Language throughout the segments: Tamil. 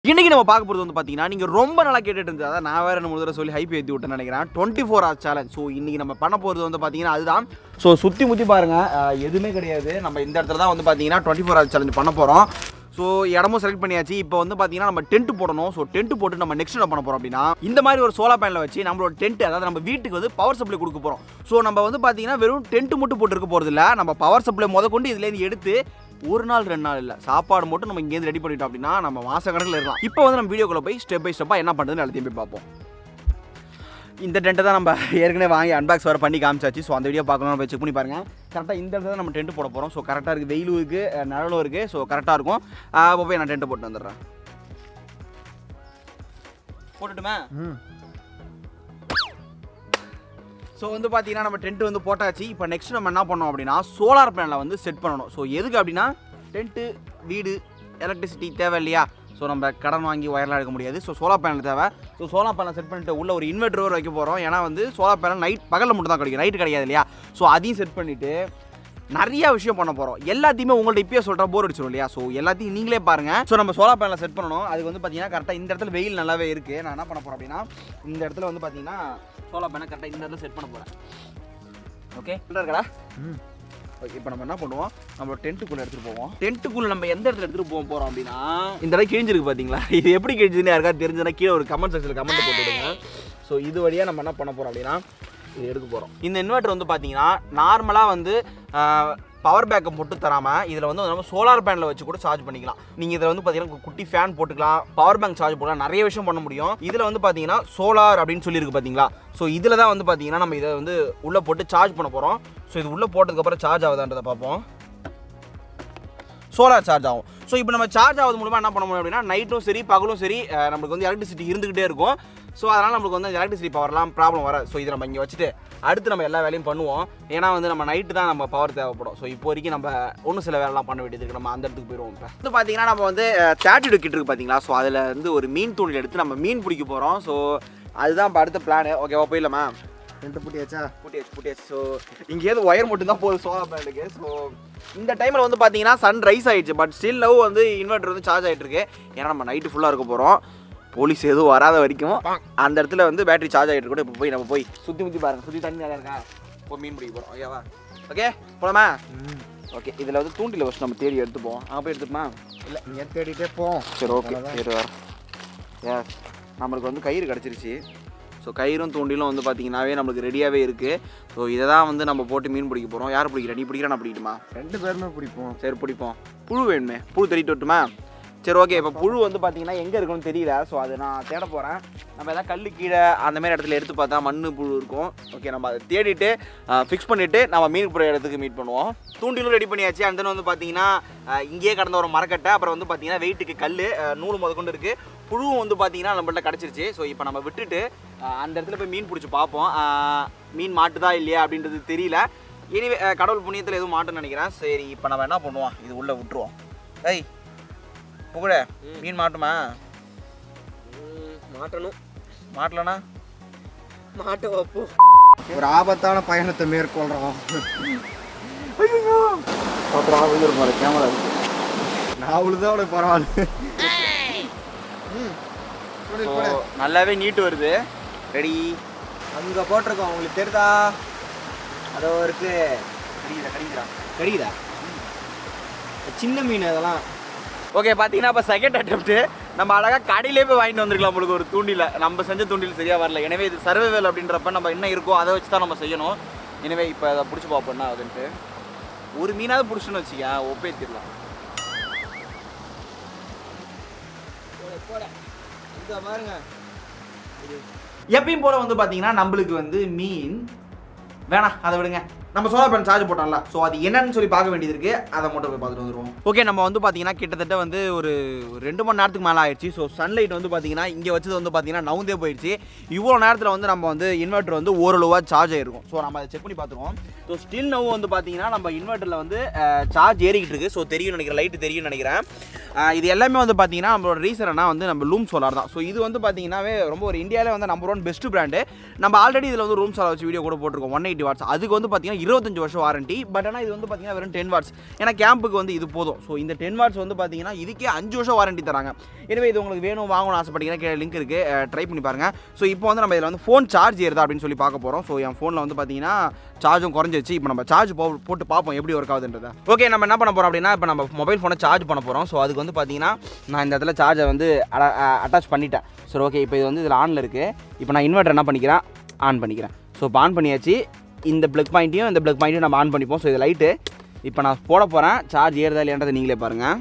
இன்னைக்கு நம்ம பார்க்க போகிறது வந்து பார்த்தீங்கன்னா நீங்கள் ரொம்ப நாளாக கேட்டுட்டு இருந்தது அதான் நான் வேறு என்ன தடவை சொல்லி ஹைப் ஏற்றி விட்டேன்னு நினைக்கிறேன் twenty four hours challenge so இன்னைக்கு நம்ம பண்ண போகிறது வந்து பார்த்தீங்கன்னா அதுதான் ஸோ சுற்றி முற்றி பாருங்கள் எதுவுமே கிடையாது நம்ம இந்த இடத்துல தான் வந்து பார்த்தீங்கன்னா டுவெண்ட்டி ஃபோர் ஹவர்ஸ் சேலஞ்ச் பண்ண போகிறோம் ஸோ இடமும் செலக்ட் பண்ணியாச்சு இப்போ வந்து பார்த்தீங்கன்னா நம்ம டென்ட் போடணும் ஸோ டென்ட் போட்டு நம்ம நெக்ஸ்ட் என்ன பண்ண போகிறோம் அப்படின்னா இந்த மாதிரி ஒரு சோலார் பேனலை வச்சு நம்மளோட டென்ட் அதாவது நம்ம வீட்டுக்கு வந்து பவர் சப்ளை கொடுக்க போகிறோம் ஸோ நம்ம வந்து பார்த்தீங்கன்னா வெறும் டென்ட் மட்டும் போட்டு இருக்க போகிறது இல்லை நம்ம பவர் சப்ளை முத கொண்டு இதுலேருந்து எடுத்து ஒரு நாள் ரெண்டு நாள் இல்லை சாப்பாடு மட்டும் நம்ம இங்கேருந்து ரெடி பண்ணிட்டோம் அப்படின்னா நம்ம மாச கணக்கில் இருக்கலாம் இப்போ வந்து நம்ம வீடியோக்குள்ள போய் ஸ்டெப் பை ஸ்டெப்பாக என்ன பண்ணுறதுன்னு எல்லாத்தையும் போய் பார்ப்போம் இந்த டென்ட்டை தான் நம்ம ஏற்கனவே வாங்கி அன்பாக்ஸ் வேறு பண்ணி காமிச்சாச்சு ஸோ அந்த வீடியோ பார்க்கணும் நம்ம செக் பண்ணி பாருங்க கரெக்டாக இந்த இடத்துல தான் நம்ம டென்ட் போட போகிறோம் ஸோ கரெக்டாக இருக்குது வெயிலும் இருக்குது அஹ் நிழலும் இருக்குது ஸோ கரெக்டாக இருக்கும் அப்போ போய் நான் டென்ட்டை போட்டு வந்துடுறேன் போட்டுட்டுமே ஸோ வந்து பார்த்தீங்கன்னா நம்ம டென்ட் வந்து போட்டாச்சு இப்போ நெக்ஸ்ட் நம்ம என்ன பண்ணோம் அப்படின்னா சோலார் பேனலை வந்து செட் பண்ணணும் ஸோ எதுக்கு அப்படின்னா டென்ட்டு வீடு எலக்ட்ரிசிட்டி தேவை இல்லையா ஸோ நம்ம கடன் வாங்கி ஒயர்லாம் எடுக்க முடியாது ஸோ சோலார் பேனல் தேவை ஸோ சோலார் பேனல் செட் பண்ணிட்டு உள்ள ஒரு இன்வெர்டர் வைக்க போகிறோம் ஏன்னா வந்து சோலார் பேனல் நைட் பகலில் மட்டும் தான் கிடைக்கும் நைட்டு கிடையாது இல்லையா ஸோ அதையும் செட் பண்ணிவிட்டு நிறைய விஷயம் பண்ண போகிறோம் எல்லாத்தையுமே உங்கள்ட்ட இப்பயே சொல்கிற போர் அடிச்சிடும் இல்லையா ஸோ எல்லாத்தையும் நீங்களே பாருங்கள் ஸோ நம்ம சோலார் பேனலை செட் பண்ணணும் அதுக்கு வந்து பார்த்தீங்கன்னா கரெக்டாக இந்த இடத்துல வெயில் நல்லாவே இருக்குது நான் என்ன பண்ண போகிறேன் அப்படின்னா இந்த இடத்துல வந்து பார்த்தீங்கன்னா சோலார் பேனல் கரெக்டாக இந்த இடத்துல செட் பண்ண போகிறேன் ஓகே இருக்கடா ஓகே இப்போ நம்ம என்ன பண்ணுவோம் நம்ம டென்ட்டுக்குள்ளே எடுத்துகிட்டு போவோம் டென்ட்டுக்குள்ளே நம்ம எந்த இடத்துல எடுத்துகிட்டு போக போகிறோம் அப்படின்னா இந்த இடம் கிழிஞ்சிருக்கு பார்த்தீங்களா இது எப்படி கிழிஞ்சுன்னு யாருக்காவது தெரிஞ்சதுன்னா கீழே ஒரு கமெண்ட் செக்ஷனில் கமெண்ட் போட்டு விடுங்க ஸோ இது வழியாக நம்ம என்ன பண்ண போகிறோம் அப்படின்னா இது எடுக்க போகிறோம் இந்த இன்வெர்ட்டர் வந்து பார்த்தீங்கன்னா நார்மலாக வந்து பவர் பேக்கப் மட்டும் தராமல் இதில் வந்து நம்ம சோலார் பேனலை வச்சு கூட சார்ஜ் பண்ணிக்கலாம் நீங்கள் இதில் வந்து பார்த்தீங்கன்னா ஒரு குட்டி ஃபேன் போட்டுக்கலாம் பவர் பேங்க் சார்ஜ் போடலாம் நிறைய விஷயம் பண்ண முடியும் இதில் வந்து பார்த்தீங்கன்னா சோலார் அப்படின்னு சொல்லியிருக்கு பார்த்தீங்களா ஸோ இதில் தான் வந்து பார்த்தீங்கன்னா நம்ம இதை வந்து உள்ளே போட்டு சார்ஜ் பண்ண போகிறோம் ஸோ இது உள்ளே போட்டதுக்கப்புறம் சார்ஜ் ஆகுதான்றதை பார்ப்போம் சோலார் சார்ஜ் ஆகும் ஸோ இப்போ நம்ம சார்ஜ் ஆகுது மூலமாக என்ன பண்ண முடியும் அப்படின்னா நைட்டும் சரி பகலும் சரி அஹ், நம்மளுக்கு வந்து எலக்ட்ரிசிட்டி இருந்துகிட்டே இருக்கும் ஸோ அதனால் நம்மளுக்கு வந்து எலக்ட்ரிசிட்டி பவர்லாம் ப்ராப்ளம் வராது ஸோ இதை நம்ம இங்கே வச்சுட்டு அடுத்து நம்ம எல்லா வேலையும் பண்ணுவோம் ஏன்னா வந்து நம்ம நைட்டு தான் நம்ம பவர் தேவைப்படும் ஸோ இப்போ வரைக்கும் நம்ம ஒன்றும் சில வேலைலாம் பண்ண வேண்டியது இருக்கு நம்ம அந்த இடத்துக்கு போயிடுவோம் இப்போ வந்து பார்த்தீங்கன்னா நம்ம வந்து தேர்ட்டி கிட்ட இருக்கு பார்த்தீங்களா ஸோ அதில் வந்து ஒரு மீன் தூண்டில் எடுத்து நம்ம மீன் பிடிக்க போகிறோம் ஸோ அதுதான் இப்போ அடுத்த பிளான் ஓகேவா போயிடலாமா ரெண்டு புட்டியாச்சா புட்டியாச்சு புட்டியாச்சு ஸோ இங்கேயாவது ஒயர் மட்டும் தான் போகுது சோலார் பேனலுக்கு ஸோ இந்த டைமில் வந்து பார்த்தீங்கன்னா சன் ரைஸ் ஆயிடுச்சு பட் ஸ்டில் லவ் வந்து இன்வெர்டர் வந்து சார்ஜ் ஆகிட்டு இருக்கு ஏன்னா நம்ம நைட்டு ஃபுல்லாக இருக்க போகிறோம் போலீஸ் எதுவும் வராத வரைக்கும் அந்த இடத்துல வந்து பேட்டரி சார்ஜ் ஆகிட்டு கூட இப்போ போய் நம்ம போய் சுற்றி முற்றி பாருங்க சுற்றி தண்ணி நல்லா இருக்கா இப்போ மீன் பிடிக்க போகிறோம் ஓகேவா ஓகே போலாமா ஓகே இதில் வந்து தூண்டில வச்சு நம்ம தேடி எடுத்துப்போம் அங்கே போய் எடுத்துப்போமா இல்லை இங்கே தேடிட்டே போவோம் சரி ஓகே சரி வர எஸ் நம்மளுக்கு வந்து கயிறு கிடச்சிருச்சு ஸோ கயிறும் தூண்டிலும் வந்து பார்த்தீங்கன்னாவே நம்மளுக்கு ரெடியாகவே இருக்குது ஸோ இதை தான் வந்து நம்ம போட்டு மீன் பிடிக்க போகிறோம் யார் பிடிக்கிறா நீ பிடிக்கிறா நான் பிடிக்கட்டுமா ரெண்டு பேருமே பிடிப்போம் சரி பிடிப்போம் புழு வேணுமே புழு தேடிட்டு வரட்டுமா சரி ஓகே இப்போ புழு வந்து பார்த்தீங்கன்னா எங்கே இருக்குன்னு தெரியல ஸோ அதை நான் தேட போகிறேன் நம்ம எதாவது கல் கீழே அந்த மாதிரி இடத்துல எடுத்து பார்த்தா மண் புழு இருக்கும் ஓகே நம்ம அதை தேடிட்டு ஃபிக்ஸ் பண்ணிவிட்டு நம்ம மீன் பிடிக்கிற இடத்துக்கு மீட் பண்ணுவோம் தூண்டிலும் ரெடி பண்ணியாச்சு அந்த வந்து பார்த்தீங்கன்னா அஹ், இங்கேயே கடந்த ஒரு மரக்கட்டை அப்புறம் வந்து பார்த்தீங்கன்னா வெயிட்டுக்கு கல் நூல் முத கொண்டு இருக்குது புழுவும் வந்து பார்த்தீங்கன்னா நம்மள்ட்ட கிடச்சிருச்சு ஸோ இப்போ நம்ம விட்டுட்டு அஹ், அந்த இடத்துல போய் மீன் பிடிச்சி பார்ப்போம் அஹ், மீன் மாட்டுதா இல்லையா அப்படின்றது தெரியல எனிவே கடவுள் புண்ணியத்தில் எதுவும் மாட்டுன்னு நினைக்கிறேன் சரி இப்போ நம்ம என்ன பண்ணுவோம் இது உள்ளே விட்டுருவோம் ஏய் புகழ மீன் மாட்டுமா மாட்டணும் மாட்டலனா மாட்ட வைப்போம் ஒரு ஆபத்தான பயணத்தை மேற்கொள்கிறோம் அப்புறம் விழுந்துருப்பாரு கேமரா இருக்கு நான் அவ்வளோதான் அவனுக்கு பரவாயில்ல ம் போடு, ஸோ போடு. நல்லாவே நீட்டு வருது ரெடி அங்கே போட்டிருக்கோம் உங்களுக்கு தெரியுதா அதோ இருக்கு கடிக்குதா கடிக்குதா தெரியுதா சின்ன மீன் அதெல்லாம் ஓகே பார்த்தீங்கன்னா இப்போ செகண்ட் அட்டம்ப்ட்டு நம்ம அழகாக கடையிலே போய் வாங்கிட்டு வந்திருக்கலாம் உங்களுக்கு ஒரு தூண்டில நம்ம செஞ்ச தூண்டில் சரியாக வரல எனவே இது சர்வைவல் அப்படின்றப்ப நம்ம என்ன இருக்கோ அதை வச்சு தான் நம்ம செய்யணும் எனவே இப்போ அதை பிடிச்சி பார்ப்போம் என்ன ஆகுதுன்ட்டு ஒரு மீனாவது பிடிச்சுன்னு வச்சுக்க ஒப்பேத்திடலாம் இங்கே பாருங்க எப்பயும் போல வந்து பார்த்தீங்கன்னா நம்மளுக்கு வந்து மீன் வேணாம் அதை விடுங்க நம்ம சோலார் பேன் சார்ஜ் போட்டோம்ல ஸோ அது என்னன்னு சொல்லி பார்க்க வேண்டியது இருக்கு அதை மட்டும் போய் பார்த்துட்டு வந்துருவோம் ஓகே நம்ம வந்து பார்த்தீங்கன்னா கிட்டத்தட்ட வந்து ஒரு ஒரு ரெண்டு மணி நேரத்துக்கு மேலே ஆயிடுச்சு ஸோ சன்லைட் வந்து பார்த்தீங்கன்னா இங்கே வச்சது வந்து பார்த்தீங்கன்னா நவுந்தே போயிடுச்சு இவ்வளோ நேரத்தில் வந்து நம்ம வந்து இன்வெர்ட்டர் வந்து ஓரளவாக சார்ஜ் ஆயிருக்கும் ஸோ நம்ம அதை செக் பண்ணி பார்த்துருவோம் ஸோ ஸ்டில் நவ் வந்து பார்த்தீங்கன்னா நம்ம இன்வெர்ட்டரில் வந்து சார்ஜ் ஏறிக்கிட்டு இருக்கு ஸோ தெரியும் நினைக்கிறேன் லைட்டு தெரியும் நினைக்கிறேன் அஹ் இது எல்லாமே வந்து பார்த்தீங்கன்னா நம்மளோட ரீசர்னா வந்து நம்ம லூம் சோலார் தான் ஸோ இது வந்து பார்த்தீங்கன்னாவே ரொம்ப ஒரு இந்தியாவிலே வந்து நம்பர் ஒன் பெஸ்ட் பிராண்டு நம்ம ஆல்ரெடி இதில் வந்து ரூம் சோலார் வச்சு வீடியோ கூட போட்டிருக்கோம் ஒன் எயிட்டி வாட்ஸ் அதுக்கு வந்து பார்த்தீங்கன்னா இருபத்தஞ்சு வருஷம் வாரண்டி பட் ஆனால் இது வந்து பார்த்தீங்கன்னா வெறும் டென் வாட்ஸ் ஏன்னா கேம்புக்கு வந்து இது போதும் ஸோ இந்த டென் வாட்ஸ் வந்து பார்த்தீங்கன்னா இதுக்கே அஞ்சு வருஷம் வாரண்டி தராங்க எனவே இது உங்களுக்கு வேணும் வாங்கணும் ஆசைப்பட்டீங்கன்னா கீழே லிங்க் இருக்குது ட்ரை பண்ணி பாருங்கள் ஸோ இப்போ வந்து நம்ம இதில் வந்து ஃபோன் சார்ஜ் ஏறுதா அப்படின்னு சொல்லி பார்க்க போகிறோம் ஸோ என் ஃபோனில் வந்து பார்த்தீங்கன்னா சார்ஜும் குறைஞ்சிருச்சு இப்போ நம்ம சார்ஜ் போ போட்டு பார்ப்போம் எப்படி ஒர்க் ஆகுதுன்றதை ஓகே நம்ம என்ன பண்ண போகிறோம் அப்படின்னா இப்போ நம்ம மொபைல் ஃபோனை சார்ஜ் பண்ண போகிறோம் ஸோ அதுக்கு வந்து பார்த்தீங்கன்னா நான் இந்த இடத்துல சார்ஜை வந்து அட்டாச் பண்ணிட்டேன் சரி ஓகே இப்போ இது வந்து இதில் ஆனில் இருக்குது இப்போ நான் இன்வெர்டர் என்ன பண்ணிக்கிறேன் ஆன் பண்ணிக்கிறேன் ஸோ இப்போ ஆன் பண்ணியாச்சு இந்த ப்ளக் பாயிண்ட்டையும் இந்த ப்ளக் பாயிண்ட்டையும் நம்ம ஆன் பண்ணிப்போம் ஸோ இது லைட்டு இப்போ நான் போட போகிறேன் சார்ஜ் ஏறுதா இல்லையான்றதை நீங்களே பாருங்கள்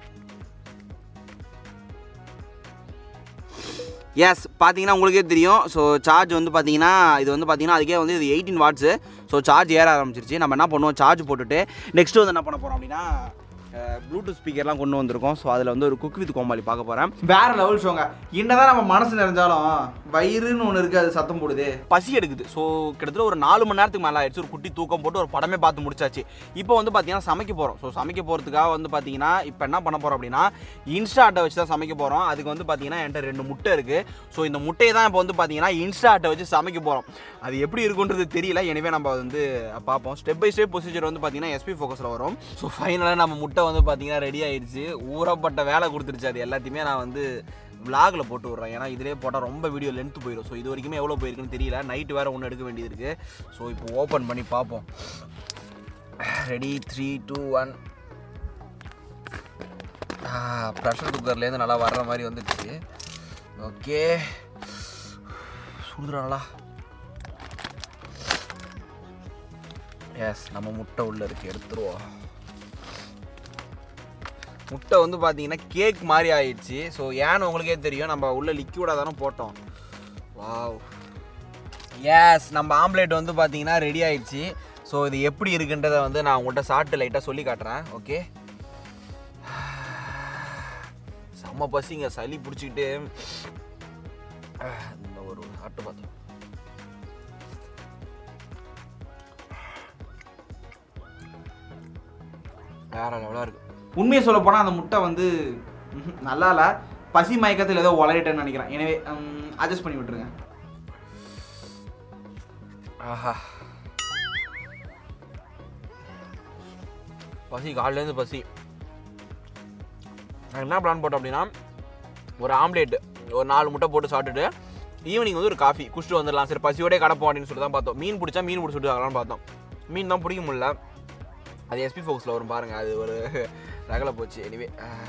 எஸ் பார்த்தீங்கன்னா உங்களுக்கே தெரியும் ஸோ சார்ஜ் வந்து பார்த்தீங்கன்னா இது வந்து பார்த்தீங்கன்னா அதுக்கே வந்து இது எயிட்டீன் வாட்ஸு ஸோ சார்ஜ் ஏற ஆரம்பிச்சிருச்சு நம்ம என்ன பண்ணுவோம் சார்ஜ் போட்டுட்டு நெக்ஸ்ட் வந்து என்ன பண்ண போகிறோம் அப்படின்னா ப்ளூடூத் ஸ்பீக்கர்லாம் கொண்டு வந்திருக்கோம் ஸோ அதில் வந்து ஒரு குக் வித் கோமாளி பார்க்க போகிறேன் வேற லெவல் ஷோங்க என்னதான் நம்ம மனசு நிறைஞ்சாலும் வயிறுன்னு ஒன்று இருக்குது அது சத்தம் போடுது பசி எடுக்குது ஸோ கிட்டத்தட்ட ஒரு நாலு மணி நேரத்துக்கு மேலே ஆயிடுச்சு ஒரு குட்டி தூக்கம் போட்டு ஒரு படமே பார்த்து முடிச்சாச்சு இப்போ வந்து பார்த்தீங்கன்னா சமைக்க போகிறோம் ஸோ சமைக்க போகிறதுக்காக வந்து பார்த்தீங்கன்னா இப்போ என்ன பண்ண போகிறோம் அப்படின்னா இன்ஸ்டா ஆட்டை வச்சு தான் சமைக்க போகிறோம் அதுக்கு வந்து பார்த்தீங்கன்னா என்கிட்ட ரெண்டு முட்டை இருக்குது ஸோ இந்த முட்டையை தான் இப்போ வந்து பார்த்தீங்கன்னா இன்ஸ்டா ஆட்டை வச்சு சமைக்க போகிறோம் அது எப்படி இருக்குன்றது தெரியல எனவே நம்ம வந்து பார்ப்போம் ஸ்டெப் பை ஸ்டெப் ப்ரொசீஜர் வந்து பார்த்தீங்கன்னா எஸ்பி ஃபோக்கஸில் வரும் ஸோ ஃபைனலாக நம்ம முட்டை வந்து பார்த்தீங்கன்னா ரெடி ஆயிடுச்சு ஊறப்பட்ட வேலை கொடுத்துருச்சு அது எல்லாத்தையுமே நான் வந்து vlogல போட்டு விட்றேன் ஏன்னா இதிலே போட்டால் ரொம்ப வீடியோ லென்த் போயிடும் ஸோ இது வரைக்குமே எவ்வளோ போயிருக்குன்னு தெரியல நைட்டு வேறு ஒன்று எடுக்க வேண்டியது இருக்குது ஸோ இப்போ ஓப்பன் பண்ணி பார்ப்போம் ready three two one pressure குக்கர்லேருந்து நல்லா வர்ற மாதிரி வந்துடுச்சு ஓகே சுடுதுடா நல்லா எஸ் நம்ம முட்டை உள்ளே இருக்குது எடுத்துருவோம் முட்டை வந்து பார்த்தீங்கன்னா கேக் மாதிரி ஆயிடுச்சு ஸோ ஏன்னு உங்களுக்கே தெரியும் நம்ம உள்ள லிக்யூடாக தானே போட்டோம் வாவ் எஸ் நம்ம ஆம்லேட் வந்து பார்த்தீங்கன்னா ரெடி ஆயிடுச்சு ஸோ இது எப்படி இருக்குன்றதை வந்து நான் உங்கள்கிட்ட சாப்பிட்டு லைட்டாக சொல்லி காட்டுறேன் ஓகே செம்ம பசிங்க சளி பிடிச்சிக்கிட்டு இந்த ஒரு சாப்பிட்டு பார்த்தோம் வேற லெவலாக இருக்கு உண்மையை சொல்ல போனால் அந்த முட்டை வந்து ம்ஹும், நல்லா இல்லை பசி மயக்கத்தில் ஏதோ உளறிட்டேன்னு நினைக்கிறேன் எனவே அட்ஜஸ்ட் பண்ணி விட்டுருங்க ஆஹா பசி காலையிலேருந்து பசி நான் என்ன பிளான் போட்டோம் அப்படின்னா ஒரு ஆம்லேட் ஒரு நாலு முட்டை போட்டு சாப்பிட்டுட்டு ஈவினிங் வந்து ஒரு காஃபி குடிச்சிட்டு வந்துடலாம் சரி பசியோடய கடப்போம் அப்படின்னு சொல்லிட்டு தான் பார்த்தோம் மீன் பிடிச்சா மீன் பிடிச்சிட்டு வரலாம்னு பார்த்தோம் மீன் தான் பிடிக்க முடியல அது எஸ்பி ஃபோக்ஸில் வரும் பாருங்க அது ஒரு ரகலை போச்சு எனிவே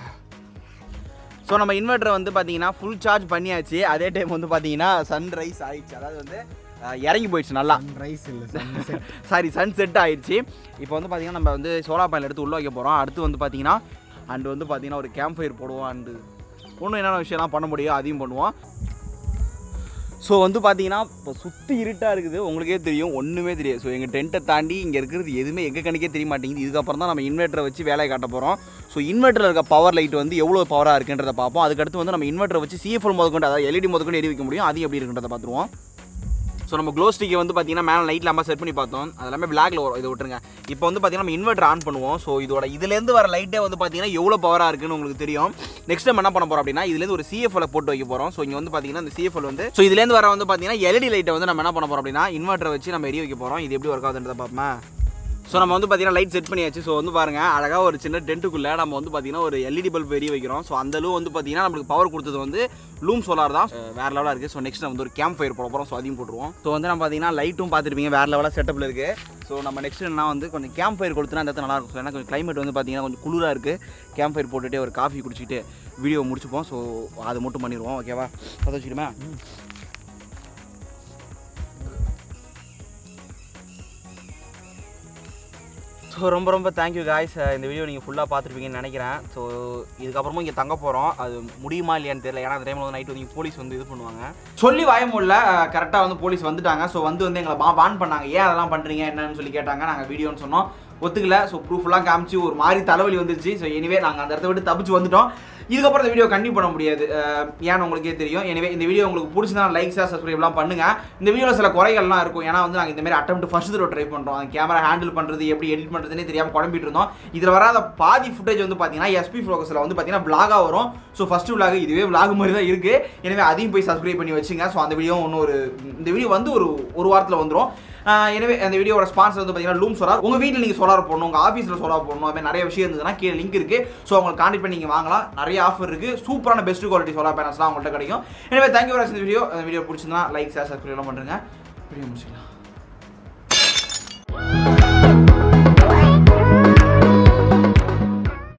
ஸோ நம்ம இன்வெர்ட்டரை வந்து பார்த்தீங்கன்னா ஃபுல் சார்ஜ் பண்ணியாச்சு அதே டைம் வந்து பார்த்தீங்கன்னா சன்ரைஸ் ஆயிடுச்சு அதாவது வந்து அஹ், இறங்கி போயிடுச்சு நல்லா ரைஸ் இல்லை சாரி சன் செட் ஆயிடுச்சு இப்போ வந்து பார்த்தீங்கன்னா நம்ம வந்து சோலார் பேனல் எடுத்து உள்ளே வைக்க போகிறோம் அடுத்து வந்து பார்த்தீங்கன்னா அண்ட் வந்து பார்த்தீங்கன்னா ஒரு கேம்ப் ஃபயர் போடுவோம் அண்டு இன்னும் என்னென்ன விஷயம்லாம் பண்ண முடியும் அதையும் பண்ணுவோம் ஸோ வந்து பார்த்தீங்கன்னா இப்போ சுற்றி இருட்டாக இருக்குது உங்களுக்கே தெரியும் ஒன்றுமே தெரியாது ஸோ எங்கள் டென்ட்டை தாண்டி இங்கே இருக்கிறது எதுவுமே எங்கள் கணக்கே தெரிய மாட்டேங்குது இதுக்கப்புறம் தான் நம்ம இன்வெர்ட்டரை வச்சு வேலையை காட்ட போகிறோம் ஸோ இன்வெர்ட்டரில் இருக்க பவர் லைட் வந்து எவ்வளோ பவராக இருக்குன்றதை பார்ப்போம் அதுக்கடுத்து வந்து நம்ம இன்வெர்ட்டரை வச்சு சிஎஃப்எல் முதற்கொண்டு அதாவது எல்இடி முதற்கொண்டு எரி வைக்க முடியும் அது எப்படி இருக்குன்றதை பார்த்துருவோம் ஸோ நம்ம க்ளோ ஸ்டிக்கை வந்து பார்த்தீங்கன்னா மேலே லைட் இல்லாமல் செட் பண்ணி பார்த்தோம் அது எல்லாமே பிளாக்ல வரும் இதை விட்டுருங்க இப்போ வந்து பார்த்தீங்கன்னா நம்ம இன்வெர்டர் ஆன் பண்ணுவோம் ஸோ இதோட இதுலேருந்து வர லைட்டே வந்து பார்த்தீங்கன்னா எவ்வளோ பவராக இருக்குன்னு உங்களுக்கு தெரியும் நெக்ஸ்ட் நம்ம என்ன பண்ண போகிறோம் அப்படின்னா இதுலேருந்து ஒரு சிஎஃப்எல் போட்டு வைக்க போகிறோம் ஸோ இங்கே வந்து பார்த்தீங்கன்னா இந்த சிஎஃப்எல் வந்து ஸோ இதுலேருந்து வர வந்து பார்த்தீங்கன்னா எல்இடி லைட்டை வந்து நம்ம என்ன பண்ண போகிறோம் அப்படின்னா இன்வெர்ட்டரை வச்சு நம்ம எரிய வைக்க போகிறோம் இது எப்படி ஒர்க் ஆகுதுன்றதை பார்ப்போமா ஸோ நம்ம வந்து பார்த்தீங்கன்னா லைட் செட் பண்ணியாச்சு ஸோ வந்து பாருங்க அழகாக ஒரு சின்ன டென்ட்டுக்குள்ளே நம்ம வந்து பார்த்தீங்கன்னா ஒரு எல்இடி பல்ப் எரிய வைக்கிறோம் ஸோ அந்த அளவு வந்து பார்த்தீங்கன்னா நம்மளுக்கு பவர் கொடுத்தது வந்து லூம் சோலார் தான் அஹ் வேற லெவலாக இருக்குது ஸோ நெக்ஸ்ட் நம்ம வந்து ஒரு கேம்ப் ஃபயர் போட போகிறோம் ஸோ அதையும் போட்டுருவோம் ஸோ வந்து நம்ம பார்த்தீங்கன்னா லைட்டும் பார்த்துருப்பீங்க வேற லெவலாக செட்டப்பில் இருக்குது ஸோ நம்ம நெக்ஸ்ட் என்ன வந்து கொஞ்சம் கேம்ப் ஃபயர் கொடுத்தனா அந்த இடத்துல நல்லா இருக்கும் ஸோ ஏன்னா கொஞ்சம் climate வந்து பார்த்தீங்கன்னா கொஞ்சம் குளிராக இருக்குது கேம்ப் ஃபயர் போட்டுட்டு ஒரு காஃபி குடிச்சிட்டு வீடியோ முடிச்சுப்போம் ஸோ அதை மட்டும் பண்ணிடுவோம் ஓகேவா பற்ற வச்சுக்கிட்டுமா ஸோ ரொம்ப ரொம்ப தேங்க்யூ காய்ஸ் இந்த வீடியோ நீங்கள் ஃபுல்லாக பார்த்துருப்பீங்கன்னு நினைக்கிறேன் ஸோ இதுக்கப்புறமும் இங்கே தங்க போகிறோம் அது முடியுமா இல்லையான்னு தெரியல ஏன்னா அந்த டைமில் வந்து நைட் வந்து போலீஸ் வந்து இது பண்ணுவாங்க சொல்லி வாய முடியல கரெக்டாக வந்து போலீஸ் வந்துட்டாங்க ஸோ வந்து வந்து எங்களை பா பான் பண்ணாங்க ஏன் அதெல்லாம் பண்ணுறீங்க என்னன்னு சொல்லி கேட்டாங்க நாங்கள் வீடியோன்னு சொன்னோம் ஒத்துக்கல ஸோ ப்ரூஃப்லாம் காமிச்சு ஒரு மாதிரி தலைவலி வந்துருச்சு ஸோ எனிவே நாங்கள் அந்த இடத்த விட்டு தப்பிச்சு வந்துட்டோம் இதுக்கப்புறம் இந்த வீடியோ கண்டினியூ பண்ண முடியாது அஹ், ஏன்னு உங்களுக்கே தெரியும் எனவே இந்த வீடியோ உங்களுக்கு பிடிச்சதா லைக்ஸாக சப்ஸ்கிரைப்லாம் பண்ணுங்க இந்த வீடியோவில் சில குறைகள்லாம் இருக்கும் ஏன்னா வந்து நாங்கள் இந்த மாதிரி அட்டம் ஃபர்ஸ்ட் தடவை ட்ரை பண்ணுறோம் அந்த கேமரா ஹேண்டில் பண்ணுறது எப்படி எடிட் பண்ணுறதுனே தெரியாமல் குழம்பிட்டு இருந்தோம் இதில் வராத பாதி ஃபுட்டேஜ் வந்து பார்த்தீங்கன்னா எஸ்பி ஃபோக்கஸில் வந்து பார்த்தீங்கன்னா vlog-ஆ வரும் ஸோ ஃபஸ்ட்டு vlog இதுவே vlog மாதிரி தான் இருக்குது எனவே அதையும் போய் சப்ஸ்கிரைப் பண்ணி வச்சுங்க ஸோ அந்த வீடியோ இன்னும் ஒரு இந்த வீடியோ வந்து ஒரு ஒரு வாரத்தில் வந்துடும் எனவே அந்த வீடியோட ஸ்பான்சர் வந்து பார்த்தீங்கன்னா லூம் சோலார் உங்கள் வீட்டில் நீங்கள் சோலார் போடணும் உங்கள் ஆஃபீஸில் சோலார் போடணும் அது மாதிரி நிறைய விஷயம் இருந்ததுன்னா கீழே லிங்க் இருக்குது ஸோ உங்களுக்கு கான்டெக்ட் பண்ணி நீங்கள் வாங்கலாம் நிறைய ஆஃபர் இருக்குது சூப்பரான பெஸ்ட் குவாலிட்டி சோலார் பேனல்ஸ்லாம் உங்கள்கிட்ட கிடைக்கும் எனவே தேங்க்யூ ஃபார் இந்த வீடியோ அந்த வீடியோ பிடிச்சிருந்தா லைக் ஷேர் சப்ஸ்கிரைப் எல்லாம் பண்ணுறேங்க வீடியோ முடிச்சுக்கலாம்